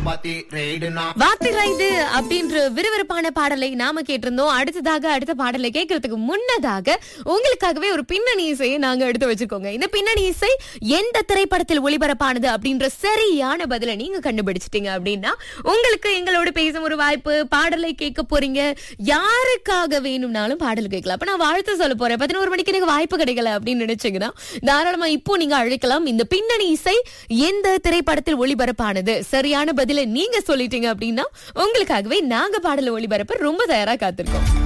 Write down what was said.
வாத்தி ரைடுனா வாத்திரா இது அப்படின்ற விறுவிறுப்பான பாடலை நாம கேட்டிருந்தோம் அடுத்ததாக அடுத்த பாடலை கேட்கறதுக்கு முன்னதாக உங்களுக்காகவே ஒரு பின்னணி இசையை நாங்க எடுத்து வச்சிருக்கோங்க இந்த பின்னணி இசை எந்த திரைப்படத்தில் ஒளிபரப்பானது அப்படின்ற சரியான பதிலை நீங்க கண்டுபிடிச்சிட்டீங்க அப்படின்னா உங்களுக்கு எங்களோட பேசும் ஒரு வாய்ப்பு பாடலை கேட்க போறீங்க யாருக்காக வேணும்னாலும் பாடல் கேட்கலாம் அப்ப நான் வாழ்த்து சொல்ல போறேன் பதினோரு மணிக்கு எனக்கு வாய்ப்பு கிடைக்கல அப்படின்னு நினைச்சீங்கன்னா தாராளமா இப்போ நீங்க அழைக்கலாம் இந்த பின்னணி இசை எந்த திரைப்படத்தில் ஒளிபரப்பானது சரியான பதிலை நீங்க சொல்லிட்டீங்க அப்படின்னா உங்களுக்காகவே நாங்க பாடல ஒளிபரப்ப ரொம்ப தயாரா காத்திருக்கோம்